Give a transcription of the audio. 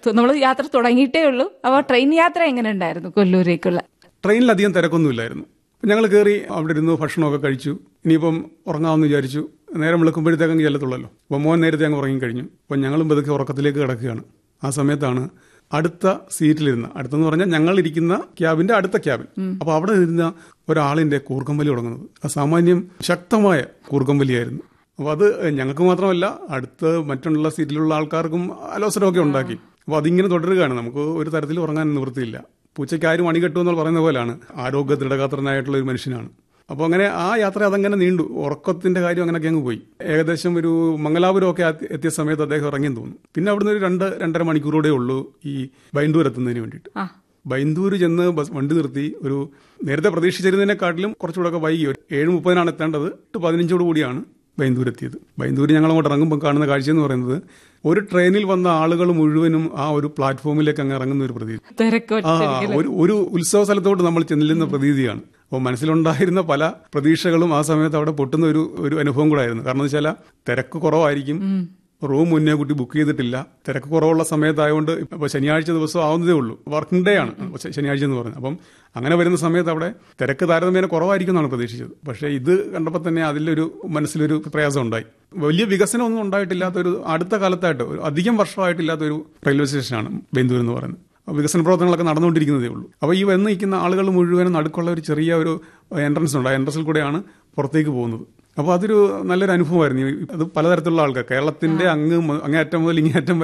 നമ്മൾ യാത്ര തുടങ്ങിയിട്ടേ ഉള്ളൂ അപ്പോൾ ട്രെയിൻ യാത്ര എങ്ങനെ ഉണ്ടായിരുന്നു കൊല്ലൂരേക്കുള്ള ട്രെയിനിൽ അധികം തിരക്കൊന്നുമില്ലായിരുന്നു അപ്പം ഞങ്ങൾ കയറി അവിടെ ഇരുന്ന് ഭക്ഷണമൊക്കെ കഴിച്ചു ഇനിയിപ്പം ഉറങ്ങാമെന്ന് വിചാരിച്ചു നേരം വിളക്കുമ്പോഴത്തേക്കും ചെല്ലത്തുള്ളല്ലോ അപ്പോൾ മോൻ നേരത്തെ അങ്ങ് ഉറങ്ങി കഴിഞ്ഞു അപ്പം ഞങ്ങളും പതുക്കെ ഉറക്കത്തിലേക്ക് കിടക്കുകയാണ് ആ സമയത്താണ് അടുത്ത സീറ്റിലിരുന്ന അടുത്തെന്ന് പറഞ്ഞാൽ ഞങ്ങൾ ഇരിക്കുന്ന ക്യാബിന്റെ അടുത്ത ക്യാബിൻ അപ്പോൾ അവിടെ ഇരുന്ന ഒരാളിന്റെ കൂർക്കമ്പലി തുടങ്ങുന്നത് ആ സാമാന്യം ശക്തമായ കൂർക്കമ്പലിയായിരുന്നു അപ്പോൾ അത് ഞങ്ങൾക്ക് മാത്രമല്ല അടുത്ത് മറ്റുള്ള സീറ്റിലുള്ള ആൾക്കാർക്കും അലോസരമൊക്കെ ഉണ്ടാക്കി അപ്പോൾ അതിങ്ങനെ തുടരുകയാണ് നമുക്ക് ഒരു തരത്തിൽ ഉറങ്ങാൻ നിവൃത്തിയില്ല പൂച്ചയ്ക്ക് ആരും അണികെട്ടു എന്ന് പറയുന്ന പോലെയാണ് ആരോഗ്യ ദൃഢഗാത്രനായിട്ടുള്ള ഒരു മനുഷ്യനാണ് അപ്പോൾ അങ്ങനെ ആ യാത്ര അതങ്ങനെ നീണ്ടു ഉറക്കത്തിന്റെ കാര്യം അങ്ങനെയൊക്കെ അങ്ങ് പോയി ഏകദേശം ഒരു മംഗലാപുരം ഒക്കെ എത്തിയ സമയത്ത് അദ്ദേഹം ഇറങ്ങിയെന്ന് തോന്നുന്നു പിന്നെ അവിടുന്ന് ഒരു രണ്ട് രണ്ടര മണിക്കൂറൂടെ ഉള്ളൂ ഈ ബൈൻഡൂർ എത്തുന്നതിന് വേണ്ടിയിട്ട് ആ ബൈന്ദൂർ ചെന്ന് ബസ് വണ്ടി നിർത്തി ഒരു നേരത്തെ പ്രതീക്ഷിച്ചിരുന്നതിനെക്കാട്ടിലും കുറച്ചുകൂടെ വൈകി ഒരു ഏഴ് മുപ്പതിനാണ് എത്തേണ്ടത് എട്ട് പതിനഞ്ചോട് കൂടിയാണ് ബൈന്ദൂർ എത്തിയത് ബൈന്ദൂർ ഞങ്ങൾ അങ്ങോട്ട് ഇറങ്ങുമ്പോൾ കാണുന്ന കാഴ്ച എന്ന് പറയുന്നത് ഒരു ട്രെയിനിൽ വന്ന ആളുകൾ മുഴുവനും ആ ഒരു പ്ലാറ്റ്ഫോമിലേക്ക് അങ്ങ് ഇറങ്ങുന്ന ഒരു പ്രതീതി ആ തിരക്കൊറ്റ ഒരു ഒരു ഉത്സവ സ്ഥലത്തോട്ട് നമ്മൾ ചെല്ലുന്ന പ്രതീതിയാണ് അപ്പോൾ മനസ്സിലുണ്ടായിരുന്ന പല പ്രതീക്ഷകളും ആ സമയത്ത് അവിടെ പൊട്ടുന്ന ഒരു ഒരു അനുഭവം കൂടെ ആയിരുന്നു കാരണം എന്ന് വെച്ചാൽ തിരക്ക് കുറവായിരിക്കും റൂം മുന്നേ കുട്ടി ബുക്ക് ചെയ്തിട്ടില്ല തിരക്ക് കുറവുള്ള സമയത്തായതുകൊണ്ട് ഇപ്പോൾ ശനിയാഴ്ച ദിവസം ആവുന്നതേ ഉള്ളൂ വർക്കിംഗ് ഡേ ആണ് ശ- ശനിയാഴ്ച എന്ന് പറയുന്നത് അപ്പം അങ്ങനെ വരുന്ന സമയത്ത് അവിടെ തിരക്ക് താരതമ്യേന കുറവായിരിക്കും എന്നാണ് പ്രതീക്ഷിച്ചത് പക്ഷേ ഇത് കണ്ടപ്പോൾ തന്നെ അതിലൊരു മനസ്സിലൊരു പ്രയാസം ഉണ്ടായി വലിയ വികസനമൊന്നും ഉണ്ടായിട്ടില്ലാത്ത ഒരു അടുത്ത കാലത്തായിട്ട് ഒരു അധികം വർഷമായിട്ടില്ലാത്ത ഒരു റെയിൽവേ സ്റ്റേഷനാണ് ബെന്തൂർ എന്ന് പറയുന്നത് വികസന പ്രവർത്തനങ്ങളൊക്കെ നടന്നുകൊണ്ടിരിക്കുന്നതേ ഉള്ളൂ അപ്പോൾ ഈ വന്ന് നിൽക്കുന്ന ആളുകൾ മുഴുവനും നടുക്കുള്ള ഒരു ചെറിയ ഒരു എൻട്രൻസ് ഉണ്ട് ആ എൻട്രൻസിൽ കൂടെയാണ് പുറത്തേക്ക് പോകുന്നത് അപ്പോൾ അതൊരു നല്ലൊരു അനുഭവമായിരുന്നു ഈ- അത് പലതരത്തിലുള്ള ആൾക്കാർ കേരളത്തിന്റെ അങ്ങ് മു- അങ്ങേയറ്റം മുതൽ ഇങ്ങേയറ്റം